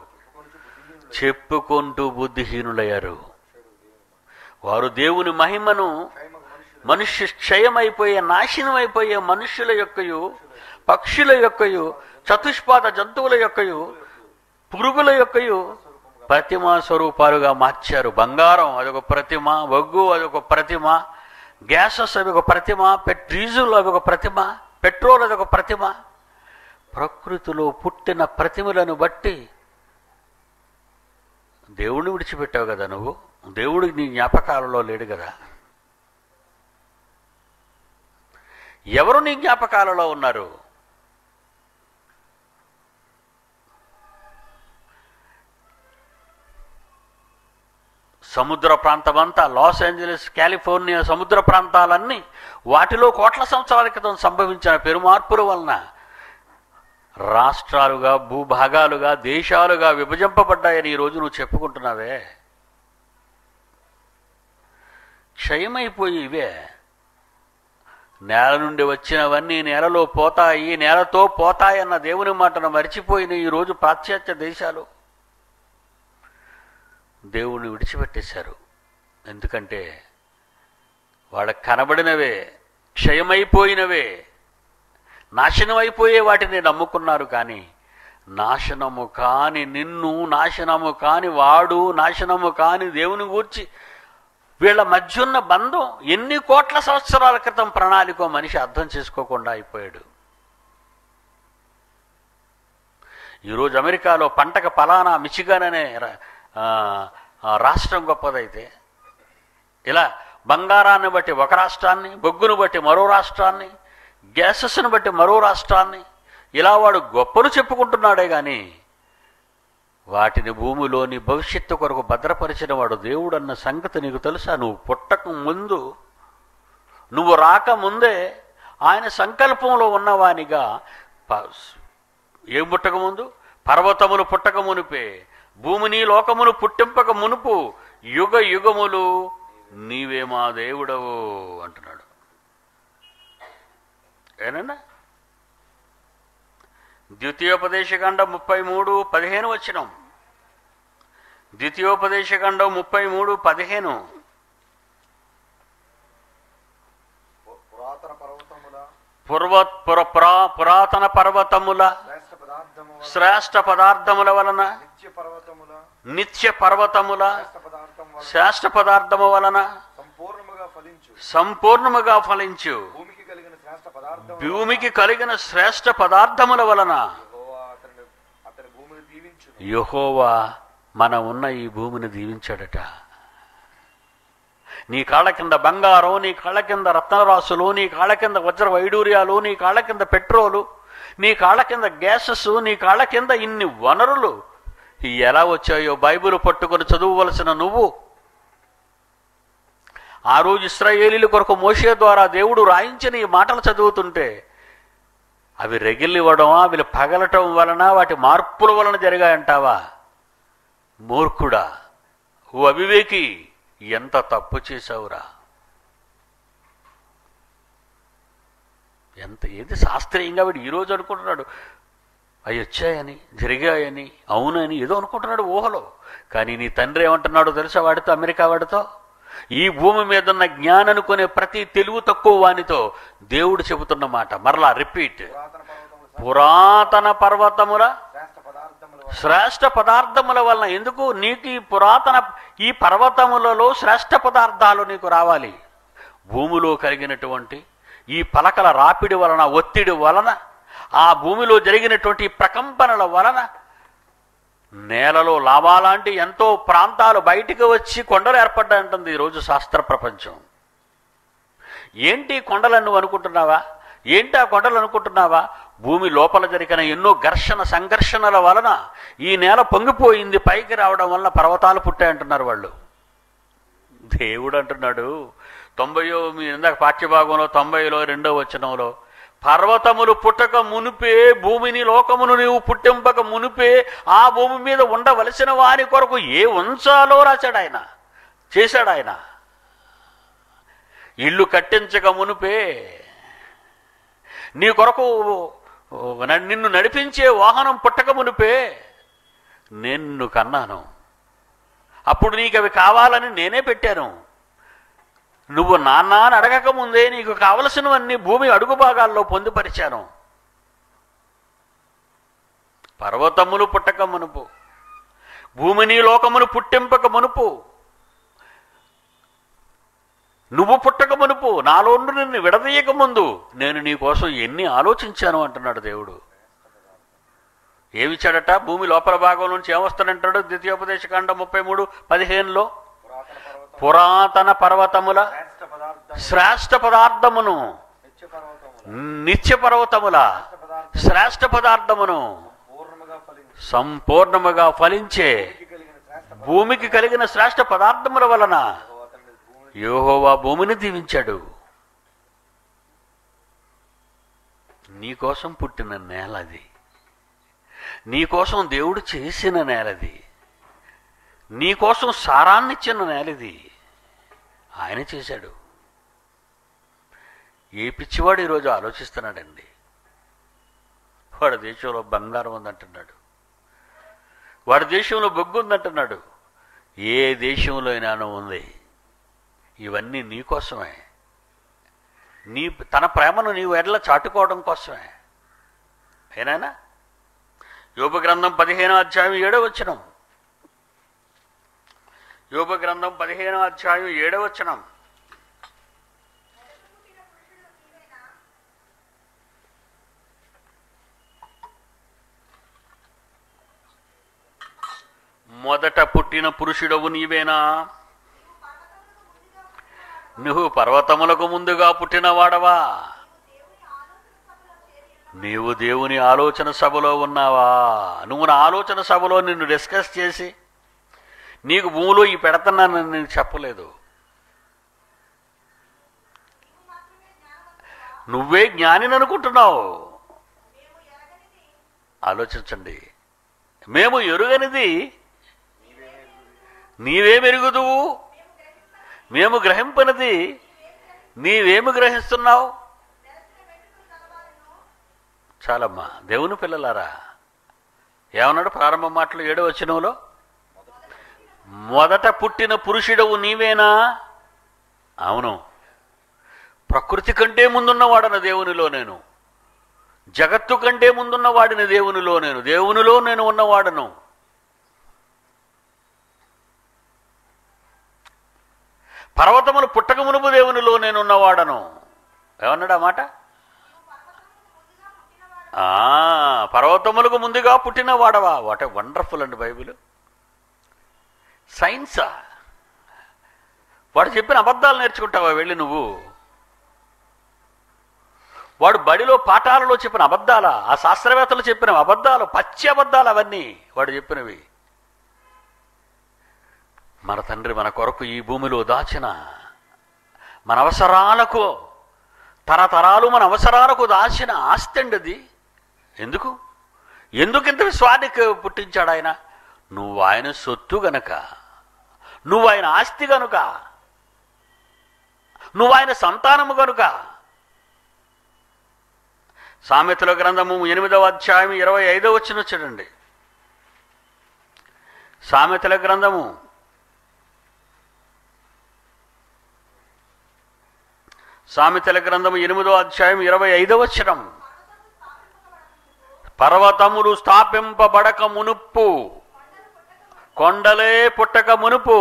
చెప్పుకుంటూ బుద్ధిహీనులయ్యారు వారు దేవుని మహిమను మనుష్య క్షయమైపోయే నాశనమైపోయే మనుష్యుల యొక్కయు పక్షుల యొక్కయు చతుష్పాద జంతువుల యొక్కయు పురుగుల యొక్కయు ప్రతిమ స్వరూపాలుగా మార్చారు బంగారం అదొక ప్రతిమ బొగ్గు అదొక ప్రతిమ గ్యాసెస్ అవి ఒక ప్రతిమ పెట్ డీజిల్ అవి ఒక ప్రతిమ పెట్రోల్ అదొక ప్రతిమ ప్రకృతిలో పుట్టిన ప్రతిమలను బట్టి దేవుడిని విడిచిపెట్టావు కదా నువ్వు దేవుడికి నీ జ్ఞాపకాలలో లేడు కదా ఎవరు నీ జ్ఞాపకాలలో ఉన్నారు సముద్ర ప్రాంతమంతా లాస్ ఏంజలస్ కాలిఫోర్నియా సముద్ర ప్రాంతాలన్నీ వాటిలో కోట్ల సంవత్సరాల క్రితం సంభవించిన పెరుమార్పుల వలన రాష్ట్రాలుగా భూభాగాలుగా దేశాలుగా విభజింపబడ్డాయని ఈరోజు నువ్వు చెప్పుకుంటున్నావే క్షయమైపోయి ఇవే నేల నుండి వచ్చినవన్నీ నేలలో పోతాయి నేలతో పోతాయన్న దేవుని మాటను మరిచిపోయిన ఈరోజు పాశ్చాత్య దేశాలు దేవుణ్ణి విడిచిపెట్టేశారు ఎందుకంటే వాళ్ళకి కనబడినవే క్షయమైపోయినవే నాశనం అయిపోయే వాటిని నమ్ముకున్నారు కానీ నాశనము కాని నిన్ను నాశనము కాని వాడు నాశనము కాని దేవుని గూర్చి వీళ్ళ మధ్య ఉన్న బంధం ఎన్ని కోట్ల సంవత్సరాల క్రితం ప్రణాళికో మనిషి అర్థం చేసుకోకుండా అయిపోయాడు ఈరోజు అమెరికాలో పంటకు పలానా మిచిగాన్ అనే రా- ఆ, ఆ రాష్ట్రం గొప్పదైతే ఇలా బంగారాన్ని బట్టి ఒక రాష్ట్రాన్ని బొగ్గును బట్టి మరో రాష్ట్రాన్ని గ్యాసెస్ను బట్టి మరో రాష్ట్రాన్ని ఇలా వాడు గొప్పలు చెప్పుకుంటున్నాడే కానీ వాటిని భూమిలోని భవిష్యత్తు కొరకు భద్రపరిచిన వాడు దేవుడు అన్న సంగతి నీకు తెలుసా నువ్వు పుట్టక ముందు నువ్వు రాకముందే ఆయన సంకల్పంలో ఉన్నవానిగా ప- ఏం పుట్టక ముందు పర్వతములు పుట్టక మునిపే భూమిని లోకమును పుట్టింపక మునుపు యుగ యుగములు నీవే మా దేవుడవు అంటున్నాడు ఏనన్నా ద్వితీయోపదేశకాండం ముప్పై మూడు పదిహేను వచ్చినం ద్వితీయోపదేశకాండం ముప్పై మూడు పదిహేను పు- పురాతన పర్వతముల పూర్వ పుర పురా- పురాతన పర్వతముల శ్రేష్ఠ పదార్థము వలన శ్రేష్ఠ పదార్థముల వలన నిత్య పర్వతముల నిత్య పర్వతముల శ్రేష్ఠ పదార్థం వలన శ్రేష్ఠ పదార్థము వలన సంపూర్ణముగా ఫలించు సంపూర్ణముగా ఫలించు భూమికి కలిగిన శ్రేష్ఠ పదార్థం భూమికి కలిగిన శ్రేష్ఠ పదార్థముల వలన యెహోవా అతని అతని భూమిని దీవించు యహోవా మన ఉన్న ఈ భూమిని దీవించాడట నీ కాళ్ళ కింద బంగారం నీ కాళ్ళ కింద రత్నరాసులు నీ కాళ్ళ కింద వజ్ర వైడూర్యాలు నీ కాళ్ళ కింద పెట్రోలు నీ కాళ్ళ కింద గ్యాసెస్ నీ కాళ్ళ కింద ఇన్ని వనరులు ఎలా వచ్చాయో బైబిల్ పట్టుకొని చదువువలసిన నువ్వు ఆ రోజు ఇస్రాయేలీల కొరకు మోషే ద్వారా దేవుడు రాయించిన ఈ మాటలు చదువుతుంటే అవి రెగిల్లివ్వడం అవి పగలటం వలన వాటి మార్పుల వలన జరిగాయంటావా మూర్ఖుడా ఓ అవివేకి ఎంత తప్పు చేశావురా ఎంత ఏది శాస్త్రీయంగా వీడు ఈరోజు అనుకుంటున్నాడు అవి వచ్చాయని జరిగాయని అవునని ఏదో అనుకుంటున్నాడు ఊహలో కానీ నీ తండ్రి ఏమంటున్నాడో తెలుసా వాడితో అమెరికా వాడితో ఈ భూమి మీద ఉన్న జ్ఞానం అనుకునే ప్రతి తెలుగు తక్కువ వానితో దేవుడు చెబుతున్న మాట మరలా రిపీట్ పురాతన పర్వతముల పురాతన పర్వతముల శ్రేష్ఠ పదార్థముల వలన శ్రేష్ఠ పదార్థముల వలన ఎందుకు నీకు ఈ పురాతన ఈ పర్వతములలో శ్రేష్ఠ పదార్థాలు నీకు రావాలి భూమిలో కలిగినటువంటి ఈ పలకల రాపిడి వలన ఒత్తిడి వలన ఆ భూమిలో జరిగినటువంటి ప్రకంపనల వలన నేలలో లాభాలాంటి ఎంతో ప్రాంతాలు బయటికి వచ్చి కొండలు ఏర్పడ్డాయంటుంది ఈరోజు శాస్త్ర ప్రపంచం ఏంటి కొండలను నువ్వు అనుకుంటున్నావా ఏంటి ఆ కొండలు అనుకుంటున్నావా భూమి లోపల జరిగిన ఎన్నో ఘర్షణ సంఘర్షణల వలన ఈ నేల పొంగిపోయింది పైకి రావడం వలన పర్వతాలు పుట్టాయంటున్నారు వాళ్ళు దేవుడు అంటున్నాడు తొంభయో మీ ఇందాక పాఠ్యభాగంలో తొంభైలో రెండో వచనంలో పర్వతములు పుట్టక మునిపే భూమిని లోకమును నీవు పుట్టింపక మునిపే ఆ భూమి మీద ఉండవలసిన వారి కొరకు ఏ ఉంచాలో రాశాడు ఆయన చేశాడు ఆయన ఇల్లు కట్టించక మునిపే నీ కొరకు న- నిన్ను నడిపించే వాహనం పుట్టక మునిపే నేను నిన్ను కన్నాను అప్పుడు నీకు అవి కావాలని నేనే పెట్టాను నువ్వు నాన్న అని అడగక ముందే నీకు కావలసినవన్నీ భూమి అడుగు భాగాల్లో పొందుపరిచాను పర్వతములు పుట్టక మునుపు భూమిని లోకమును పుట్టింపక మునుపు నువ్వు పుట్టక మునుపు నాలో నుండి నిన్ను విడదీయక ముందు నేను నీ కోసం ఎన్ని ఆలోచించాను అంటున్నాడు దేవుడు ఏమిచ్చాడట భూమి లోపల భాగం నుంచి ఏమొస్తాడంటాడు ద్వితీయోపదేశకాండ ముప్పై మూడు పదిహేనులో పురాతన పర్వతం పురాతన పర్వతముల శ్రేష్ఠ పదార్థం శ్రేష్ఠ పదార్థమును నిత్య పర్వతముల నిత్య పర్వతముల శ్రేష్ఠ పదార్థం శ్రేష్ఠ పదార్థమును పూర్ణముగా ఫలించి సంపూర్ణముగా ఫలించే కలిగిన శ్రేష్ఠ భూమికి కలిగిన శ్రేష్ఠ పదార్థముల వలన అతని భూమి యోహోవా భూమిని దీవించాడు నీకోసం పుట్టిన నేలది నీకోసం దేవుడు చేసిన నేలది నీకోసం సారాన్నిచ్చిన నేలది ఆయన చేశాడు ఏ పిచ్చివాడు ఈరోజు ఆలోచిస్తున్నాడండి వాడి దేశంలో బంగారం ఉందంటున్నాడు వాడి దేశంలో బొగ్గు ఉందంటున్నాడు ఏ దేశంలో అయినా ఉంది ఇవన్నీ నీకోసమే నీ తన ప్రేమను నీవు ఎడల చాటుకోవడం కోసమే ఏనాయనా యోగ గ్రంథం పదిహేనో అధ్యాయం ఏడో వచ్చినం యోగ గ్రంథం పదిహేనో అధ్యాయం ఏడో వచ్చినం మొదట పుట్టిన పురుషుడవు నీవేనా నువ్వు పర్వతములకు ముందుగా పుట్టినవాడవా నీవు దేవుని ఆలోచన సభలో ఉన్నావా నువ్వు నా ఆలోచన సభలో నిన్ను డిస్కస్ చేసి నీకు భూమిలో ఈ పెడతానని నేను చెప్పలేదు నువ్వే జ్ఞానిని అనుకుంటున్నావు ఆలోచించండి మేము ఎరుగనిది నీవే మెరుగుదువు మేము గ్రహింపనిది నీవేమి గ్రహిస్తున్నావు చాలమ్మా దేవుని పిల్లలారా ఏమన్నాడు ప్రారంభ మాటలు ఏడో వచ్చినంలో మొదట పుట్టిన పురుషుడవు నీవేనా అవును ప్రకృతి కంటే ముందున్నవాడన దేవునిలో నేను జగత్తు కంటే ముందున్న వాడిని దేవునిలో నేను దేవునిలో నేను ఉన్నవాడను పర్వతములు పుట్టక మునుపు దేవునిలో నేను ఉన్నవాడను ఏమన్నాడు ఆ మాట ఆ, పర్వతములకు ముందుగా పుట్టిన వాడవా వాట్ ఏ వండర్ఫుల్ అండి బైబిల్ సైన్సా వాడు చెప్పిన అబద్ధాలు నేర్చుకుంటావా వెళ్ళి నువ్వు వాడు బడిలో పాఠాలలో చెప్పిన అబద్ధాలా ఆ శాస్త్రవేత్తలు చెప్పిన అబద్ధాలు పచ్చి అబద్ధాలు అవన్నీ వాడు చెప్పినవి మన తండ్రి మన కొరకు ఈ భూమిలో దాచిన మన అవసరాలకు తరతరాలు మన అవసరాలకు దాచిన ఆస్తి అండి అది ఎందుకు ఎందుకు ఇంత విశ్వానికి పుట్టించాడు ఆయన నువ్వు ఆయన సొత్తు గనక నువ్వు ఆయన ఆస్తి గనుక నువ్వు ఆయన సంతానము గనుక సామెతల గ్రంథము ఎనిమిదవ అధ్యాయం ఇరవై ఐదవ వచ్చిన చూడండి సామెతల గ్రంథము సామెతల గ్రంథము ఎనిమిదో అధ్యాయం ఇరవై ఐదవ వచనం పర్వతములు స్థాపింపబడక మునుపు కొండలే పుట్టక మునుపు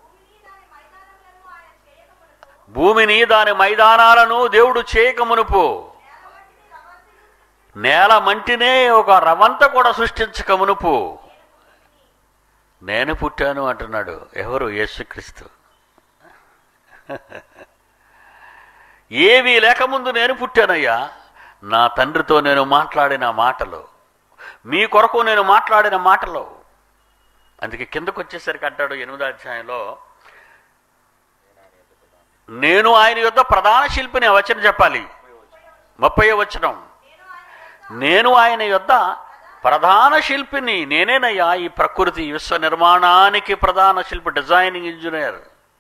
భూమిని దాని మైదానాలను దేవుడు చేయక మునుపు నేల మంటినే ఒక రవంత కూడా సృష్టించక మునుపు నేను పుట్టాను అంటున్నాడు ఎవరు యేసుక్రీస్తు ఏమీ లేకముందు నేను పుట్టానయ్యా నా తండ్రితో నేను మాట్లాడిన మాటలు మీ కొరకు నేను మాట్లాడిన మాటలు అందుకే కిందకు వచ్చేసరికి అంటాడు ఎనిమిదో అధ్యాయంలో నేను ఆయన యొద్ద ప్రధాన శిల్పిని ఆ వచనం చెప్పాలి ముప్పై వచనం నేను ఆయన యొద్ద ప్రధాన శిల్పిని నేనేనయ్యా ఈ ప్రకృతి విశ్వ నిర్మాణానికి ప్రధాన శిల్పి డిజైనింగ్ ఇంజనీర్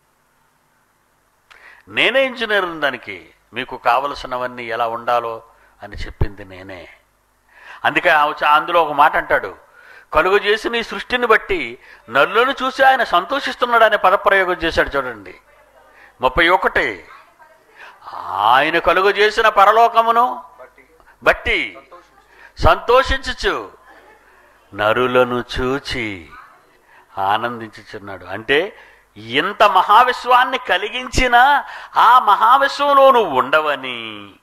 నేనే ఇంజనీర్ దానికి మీకు కావలసినవన్నీ ఎలా ఉండాలో అని చెప్పింది నేనే అందుకే ఆ వచ్చి- అందులో ఒక మాట అంటాడు కలుగు చేసిన ఈ సృష్టిని బట్టి నల్లును చూసి ఆయన సంతోషిస్తున్నాడు అనే పదప్రయోగం చేశాడు చూడండి ముప్పై ఒకటి ఆయన కలుగు చేసిన పరలోకమును బట్టి బట్టి సంతోషించు సంతోషించుచు నరులను చూచి ఆనందించుచున్నాడు అంటే ఇంత మహావిశ్వాన్ని కలిగించిన ఆ మహావిశ్వంలో నువ్వు ఉండవని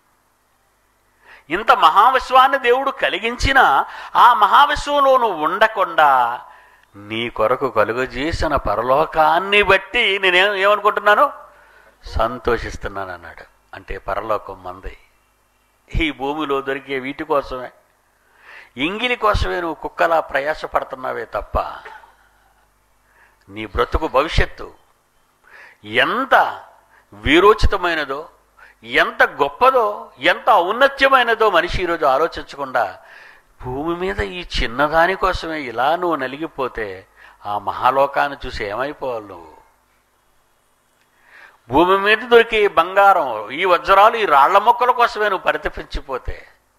ఇంత మహావిశ్వాన్ని దేవుడు కలిగించిన ఆ మహావిశ్వంలో నువ్వు ఉండకుండా నీ కొరకు కలుగజేసిన పరలోకాన్ని బట్టి నేనేం ఏమనుకుంటున్నాను సంతోషిస్తున్నాను అన్నాడు అంటే పరలోకం మంది ఈ భూమిలో దొరికే వీటి కోసమే ఇంగిలి కోసమే నువ్వు కుక్కలా ప్రయాసపడుతున్నావే తప్ప నీ బ్రతుకు భవిష్యత్తు ఎంత వీరోచితమైనదో ఎంత గొప్పదో ఎంత ఔన్నత్యమైనదో మనిషి ఈరోజు ఆలోచించకుండా భూమి మీద ఈ చిన్నదాని కోసమే ఇలా నువ్వు నలిగిపోతే ఆ మహాలోకాన్ని చూసి ఏమైపోవాలి నువ్వు భూమి మీద దొరికే ఈ బంగారం ఈ వజ్రాలు ఈ రాళ్ల మొక్కల కోసమే నువ్వు పరితపించిపోతే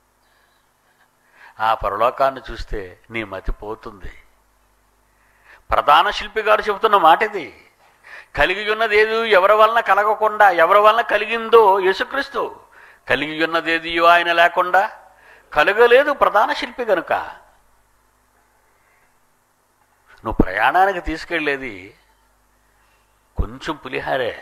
ఆ పరలోకాన్ని చూస్తే నీ మతి పోతుంది ప్రధాన శిల్పి గారు చెబుతున్న మాట ఇది కలిగి ఉన్నది ఏది ఎవరి వలన కలగకుండా ఎవరి వలన కలిగిందో యేసుక్రీస్తు కలిగి ఉన్నదేది ఆయన లేకుండా కలగలేదు ప్రధాన శిల్పి గనుక నువ్వు ప్రయాణానికి తీసుకెళ్ళేది కొంచెం పులిహారే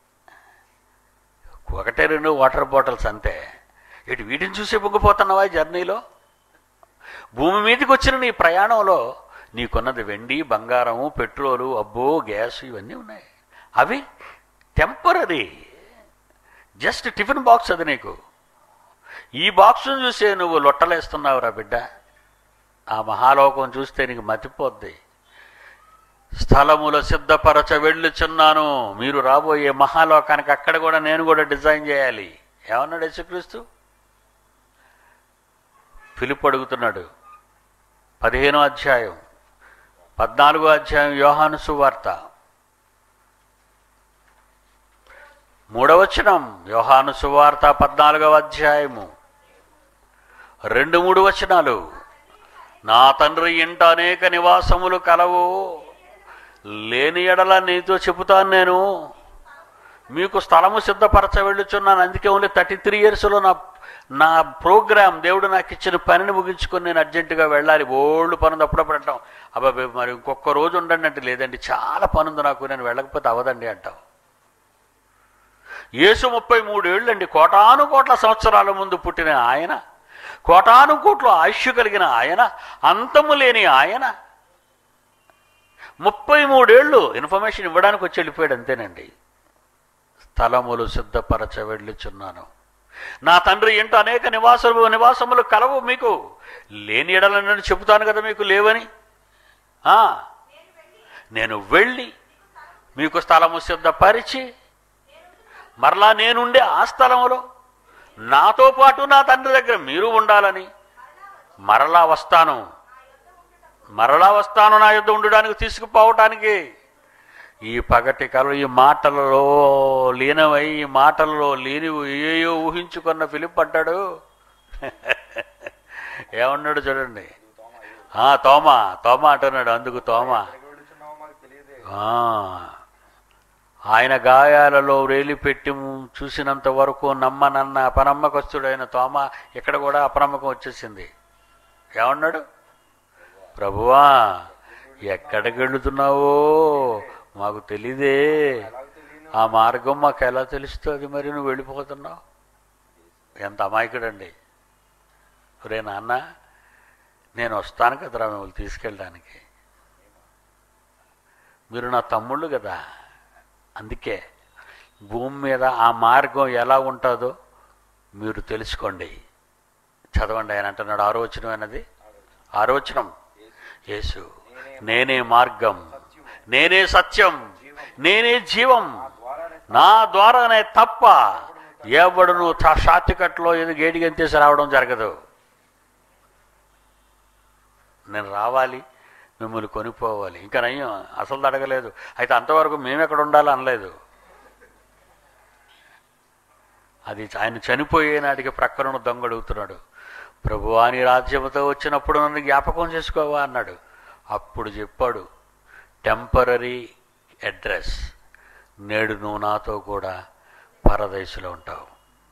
ఒకటే రెండు వాటర్ బాటిల్స్ అంతే ఇటు వీటిని చూసే పొంగిపోతున్నావా ఈ జర్నీలో భూమి మీదకి వచ్చిన నీ ప్రయాణంలో నీకున్నది వెండి బంగారము పెట్రోలు అబ్బో గ్యాస్ ఇవన్నీ ఉన్నాయి అవి టెంపరీ జస్ట్ టిఫిన్ బాక్స్ అది నీకు ఈ బాక్స్ను చూసే నువ్వు లొట్టలేస్తున్నావురా బిడ్డ ఆ మహాలోకం చూస్తే నీకు మతిపోద్ది స్థలముల సిద్ధపరచ వెళ్ళుచున్నాను మీరు రాబోయే మహాలోకానికి అక్కడ కూడా నేను కూడా డిజైన్ చేయాలి ఏమన్నాడు యేసుక్రీస్తు ఫిలిప్ అడుగుతున్నాడు పదిహేనో అధ్యాయం పద్నాలుగో అధ్యాయం యోహాను సువార్త మూడవచనం యోహాను సువార్త పద్నాలుగవ అధ్యాయము రెండు మూడు వచనాలు నా తండ్రి ఇంట అనేక నివాసములు కలవు లేని ఎడల నీతో చెబుతాను నేను మీకు స్థలము సిద్ధపరచ వెళ్ళుచున్నాను అందుకే ఓన్లీ థర్టీ త్రీ ఇయర్స్లో నా నా ప్రోగ్రామ్ దేవుడు నాకు ఇచ్చిన పనిని ముగించుకొని నేను అర్జెంటుగా వెళ్ళాలి ఓల్డ్ పనుంది అప్పుడప్పుడు అంటాం అబ్బాయి మరి ఇంకొక రోజు ఉండండి అంటే లేదండి చాలా పనుంది నాకు నేను వెళ్ళకపోతే అవదండి అంటాం యేసు ముప్పై మూడేళ్ళు అండి కోటాను కోట్ల సంవత్సరాల ముందు పుట్టిన ఆయన కోటాను కోట్ల ఆయుష్ కలిగిన ఆయన అంతము లేని ఆయన ముప్పై మూడేళ్ళు ఇన్ఫర్మేషన్ ఇవ్వడానికి వచ్చి వెళ్ళిపోయాడు అంతేనండి స్థలములు సిద్ధపరచ వెళ్ళుచున్నాను నా తండ్రి ఇంట అనేక నివాసము నివాసములు కలవు మీకు లేని ఎడల నేను చెబుతాను కదా మీకు లేవని ఆ, నేను వెళ్ళి మీకు స్థలము సిద్ధపరిచి మరలా నేనుండే ఆ స్థలములో నాతో పాటు నా తండ్రి దగ్గర మీరు ఉండాలని మరలా వస్తాను మరలా వస్తాను నా యుద్ధ ఉండడానికి తీసుకుపోవటానికి ఈ పగటి కలు ఈ మాటలలో లీనమై ఈ మాటలలో లేని ఏయో ఊహించుకున్న ఫిలిప్ అంటాడు ఏమన్నాడు చూడండి ఆ తోమ తోమ అంటున్నాడు అందుకు తోమ ఎక్కడికి వెళుచున్నావో మాకు తెలియదే ఆ, ఆయన గాయాలలో రేలి పెట్టి చూసినంత వరకు నమ్మనన్న అపనమ్మకస్తుడైన తోమ ఇక్కడ కూడా అపనమ్మకం వచ్చేసింది ఏమన్నాడు ప్రభువా ఎక్కడికి వెళుతున్నావో మాకు తెలీదే ఎలాగ తెలియను ఆ మార్గం మాకు ఎలా తెలుస్తుంది మరి నువ్వు వెళ్ళిపోతున్నావు ఎంత అమాయకుడండి ఒరే నాన్న నేను వస్తాను కదరా మిమ్మల్ని తీసుకెళ్ళడానికి మీరు నా తమ్ముళ్ళు కదా అందుకే భూమి మీద ఆ మార్గం ఎలా ఉంటుందో మీరు తెలుసుకోండి చదవండి ఆయన అంటున్నాడు ఆరోచనం అన్నది ఆరోచనం యేసు నేనే మార్గం నేనే సత్యం నేనే జీవం ద్వారానే నా ద్వారానే తప్ప ఎవడును షార్ట్కట్లో ఏదో గేడి గంతేసి రావడం జరగదు నేను రావాలి మిమ్మల్ని కొనిపోవాలి ఇంకా నయ్యం అసలు అడగలేదు అయితే అంతవరకు మేము ఎక్కడ ఉండాలి అనలేదు అది ఆయన చనిపోయే నాటికి ప్రక్కన దొంగ అడుగుతున్నాడు ప్రభువా నీ రాజ్యముతో వచ్చినప్పుడు నన్ను జ్ఞాపకం చేసుకోవా అన్నాడు అప్పుడు చెప్పాడు టెంపరీ అడ్రస్ నేడు నువ్వు నాతో కూడా పరదేశంలో ఉంటావు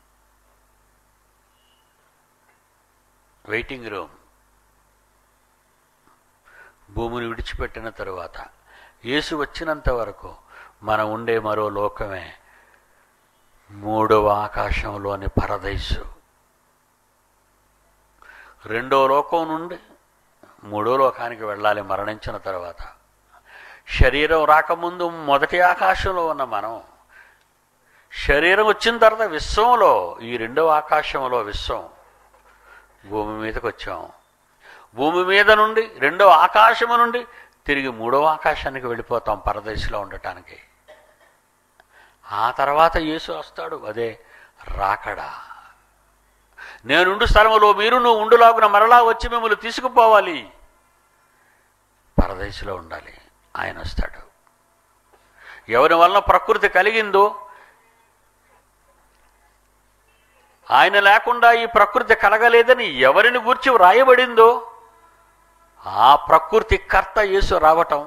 వెయిటింగ్ రూమ్ భూమిని విడిచిపెట్టిన తరువాత యేసు వచ్చినంత వరకు మనం ఉండే మరో లోకమే మూడవ ఆకాశంలోని పరదేశు రెండో లోకం నుండి మూడో లోకానికి వెళ్ళాలి మరణించిన తర్వాత శరీరం రాకముందు మొదటి ఆకాశంలో ఉన్న మనం శరీరం వచ్చిన తర్వాత విశ్వంలో ఈ రెండవ ఆకాశంలో విశ్వం భూమి మీదకి వచ్చాం భూమి మీద నుండి రెండవ ఆకాశము నుండి తిరిగి మూడవ ఆకాశానికి వెళ్ళిపోతాం పరదేశంలో ఉండటానికి ఆ తర్వాత యేసు వస్తాడు అదే రాకడా నేనుండు స్థలములో మీరు నువ్వు ఉండులాగున మరలా వచ్చి మిమ్మల్ని తీసుకుపోవాలి పరదేశంలో ఉండాలి ఆయన వస్తాడు ఎవరి వలన ప్రకృతి కలిగిందో ఆయన లేకుండా ఈ ప్రకృతి కలగలేదని ఎవరిని గూర్చి వ్రాయబడిందో ఆ ప్రకృతి కర్త యేసు రావటం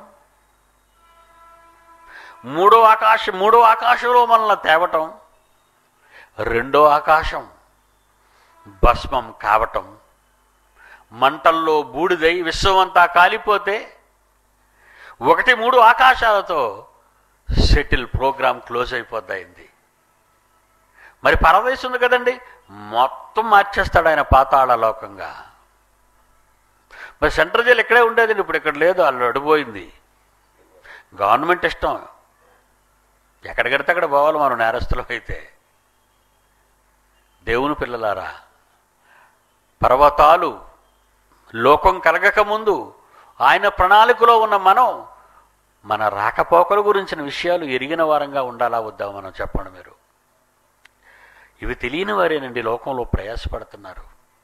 మూడో ఆకాశం మూడో ఆకాశంలో మనల్ని తేవటం రెండో ఆకాశం భస్మం కావటం మంటల్లో బూడిదై విశ్వమంతా కాలిపోతే ఒకటి మూడు ఆకాశాలతో సెటిల్ ప్రోగ్రామ్ క్లోజ్ అయిపోద్ది మరి పరదేశం ఉంది కదండి మొత్తం మార్చేస్తాడు ఆయన పాతాళ లోకంగా మరి సెంట్రల్ జైలు ఇక్కడే ఉండేదండి ఇప్పుడు ఇక్కడ లేదు వాళ్ళు అడిపోయింది గవర్నమెంట్ ఇష్టం ఎక్కడికడితే అక్కడ పోవాలి మనం నేరస్తులం అయితే దేవుని పిల్లలారా పర్వతాలు లోకం కలగక ముందు ఆయన ప్రణాళికలో ఉన్న మనం మన రాకపోకల గురించిన విషయాలు ఎరిగిన వారంగా ఉండాలా వద్దా మనం చెప్పండి మీరు ఇవి తెలియని వారేనండి లోకంలో ప్రయాసపడుతున్నారు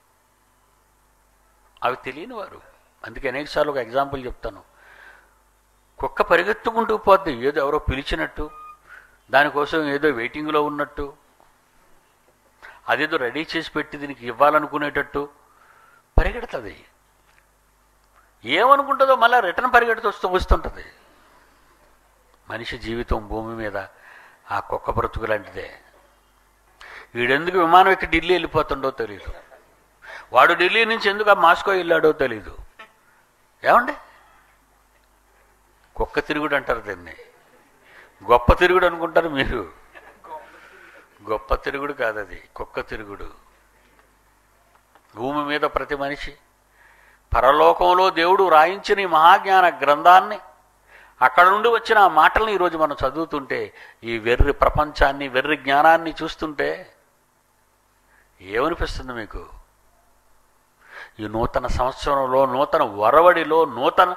అవి తెలియని వారు అందుకే అనేకసార్లు ఒక ఎగ్జాంపుల్ చెప్తాను కుక్క పరిగెత్తుకుంటూ పోద్ది ఏదో ఎవరో పిలిచినట్టు దానికోసం ఏదో వెయిటింగ్లో ఉన్నట్టు అదేదో రెడీ చేసి పెట్టి దీనికి ఇవ్వాలనుకునేటట్టు పరిగెడుతుంది ఏమనుకుంటుందో మళ్ళీ రిటర్న్ పరిగెడుతూ వస్తూ వస్తుంటుంది మనిషి జీవితం భూమి మీద ఆ కుక్క బ్రతుకు లాంటిదే వీడెందుకు విమానం ఎక్కి ఢిల్లీ వెళ్ళిపోతుండో తెలియదు వాడు ఢిల్లీ నుంచి ఎందుకు ఆ మాస్కో వెళ్ళాడో తెలీదు ఏమండి కుక్క తిరుగుడు అంటారు దీన్ని గొప్ప తిరుగుడు అనుకుంటారు మీరు గొప్ప తిరుగుడు కాదు అది కుక్క తిరుగుడు భూమి మీద ప్రతి మనిషి పరలోకంలో దేవుడు రాయించిన ఈ మహాజ్ఞాన గ్రంథాన్ని అక్కడ నుండి వచ్చిన ఆ మాటల్ని ఈరోజు మనం చదువుతుంటే ఈ వెర్రి ప్రపంచాన్ని వెర్రి జ్ఞానాన్ని చూస్తుంటే ఏమనిపిస్తుంది మీకు ఈ నూతన సంవత్సరంలో నూతన వరవడిలో నూతన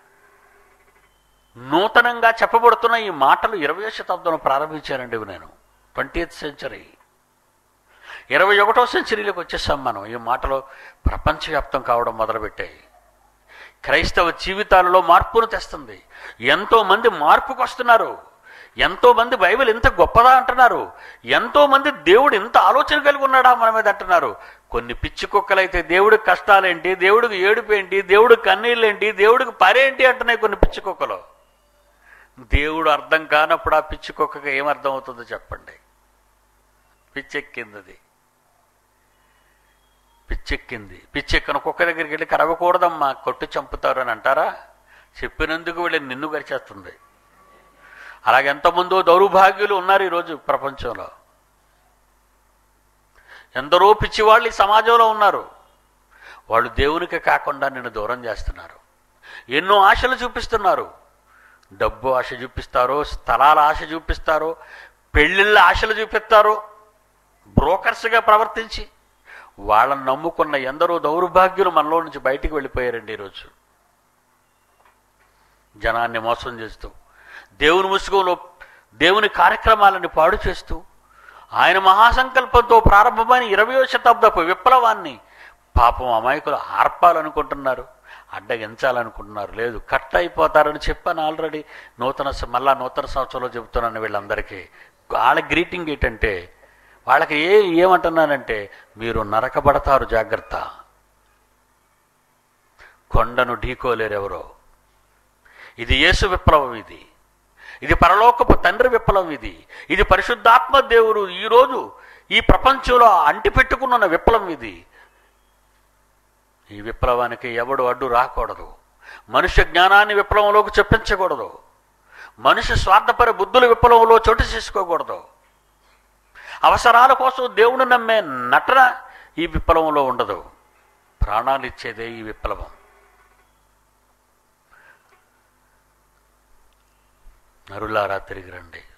నూతనంగా చెప్పబడుతున్న ఈ మాటలు ఇరవై శతాబ్దంలో ప్రారంభించానండి ఇవి నేను ట్వంటీ సెంచరీ ఇరవై ఒకటో సెంచరీలోకి వచ్చేసాం మనం ఈ మాటలు ప్రపంచవ్యాప్తం కావడం మొదలుపెట్టాయి క్రైస్తవ జీవితాలలో మార్పును తెస్తుంది ఎంతో మంది మార్పుకు వస్తున్నారు ఎంతో మంది బైబిల్ ఇంత గొప్పదా అంటున్నారు ఎంతో మంది దేవుడు ఇంత ఆలోచన కలిగి ఉన్నాడా మన మీద అంటున్నారు కొన్ని పిచ్చి కుక్కలైతే దేవుడికి కష్టాలేంటి దేవుడికి ఏడుపు ఏంటి దేవుడికి కన్నీళ్ళేంటి దేవుడికి పరేంటి అంటున్నాయి కొన్ని పిచ్చి కుక్కలు దేవుడు అర్థం కానప్పుడు ఆ పిచ్చి కుక్కకి ఏం అర్థం అవుతుందో చెప్పండి పిచ్చెక్కింది అది పిచ్చెక్కింది పిచ్చెక్కిన కుక్క దగ్గరికి వెళ్ళి కరవకూడదమ్మా కొట్టు చంపుతారు అని అంటారా చెప్పినందుకు వెళ్ళి నిన్ను గరిచేస్తుంది అలాగే ఎంతమందో దౌర్భాగ్యులు ఉన్నారు ఈరోజు ప్రపంచంలో ఎందరో పిచ్చివాళ్ళు ఈ సమాజంలో ఉన్నారు వాళ్ళు దేవునికి కాకుండా నిన్ను దూరం చేస్తున్నారు ఎన్నో ఆశలు చూపిస్తున్నారు డబ్బు ఆశ చూపిస్తారు స్థలాల ఆశ చూపిస్తారు పెళ్ళిళ్ళ ఆశలు చూపిస్తారు బ్రోకర్స్గా ప్రవర్తించి వాళ్ళని నమ్ముకున్న ఎందరో దౌర్భాగ్యులు మనలో నుంచి బయటికి వెళ్ళిపోయారండి ఈరోజు జనాన్ని మోసం చేస్తూ దేవుని ముసుగులో దేవుని కార్యక్రమాలను పాడు చేస్తూ ఆయన మహాసంకల్పంతో ప్రారంభమైన ఇరవయో శతాబ్దపు విప్లవాన్ని పాపం అమాయకులు ఆర్పాలనుకుంటున్నారు అడ్డగించాలనుకుంటున్నారు లేదు కట్ అయిపోతారని చెప్పాను ఆల్రెడీ నూతన స- మళ్ళా నూతన సంవత్సరంలో చెబుతున్నాను వీళ్ళందరికీ వాళ్ళ గ్రీటింగ్ ఏంటంటే వాళ్ళకి ఏ ఏమంటున్నానంటే మీరు నరకబడతారు జాగ్రత్త కొండను ఢీకోలేరెవరో ఇది యేసు విప్లవం ఇది ఇది పరలోకపు తండ్రి విప్లవం ఇది ఇది పరిశుద్ధాత్మ దేవుడు ఈరోజు ఈ ప్రపంచంలో అంటిపెట్టుకున్న విప్లవం ఇది ఈ విప్లవానికి ఎవడు అడ్డు రాకూడదు మనుష్య జ్ఞానాన్ని విప్లవంలోకి చెప్పించకూడదు మనిషి స్వార్థపర బుద్ధుల విప్లవంలో చోటు చేసుకోకూడదు అవసరాల కోసం దేవుని నమ్మే నటన ఈ విప్లవంలో ఉండదు ప్రాణాలు ఇచ్చేదే ఈ విప్లవం నరులారా తిరిగి రండి